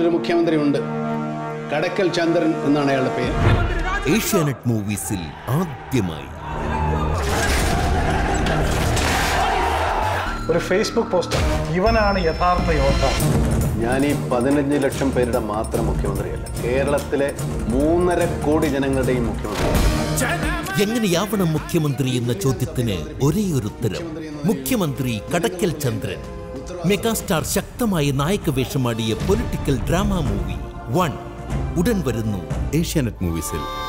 ഒരു മുഖ്യമന്ത്രി ഉണ്ട് കടക്കൽ ചന്ദ്രൻ എന്നാണ് അയാളുടെ പേര് ഏഷ്യാനെറ്റ് മൂവീസിൽ ആദ്യമായി ഒരു ഫേസ്ബുക്ക് പോസ്റ്റ് ഇവനാണ് യഥാർത്ഥ യോദ്ധാവ് ഞാൻ ഈ പതിനഞ്ച് ലക്ഷം പേരുടെ മാത്രം മുഖ്യമന്ത്രിയല്ല കേരളത്തിലെ മൂന്നര കോടി ജനങ്ങളുടെയും മുഖ്യമന്ത്രി എങ്ങനെയാവണം മുഖ്യമന്ത്രി എന്ന ചോദ്യത്തിന് ഒരേ ഒരു ഉത്തരം മുഖ്യമന്ത്രി കടക്കൽ ചന്ദ്രൻ മെഗാസ്റ്റാർ ശക്തമായ നായക വേഷമാടിയ പൊളിറ്റിക്കൽ ഡ്രാമ മൂവി വൺ ഉടൻ വരുന്നു ഏഷ്യാനെറ്റ് മൂവീസിൽ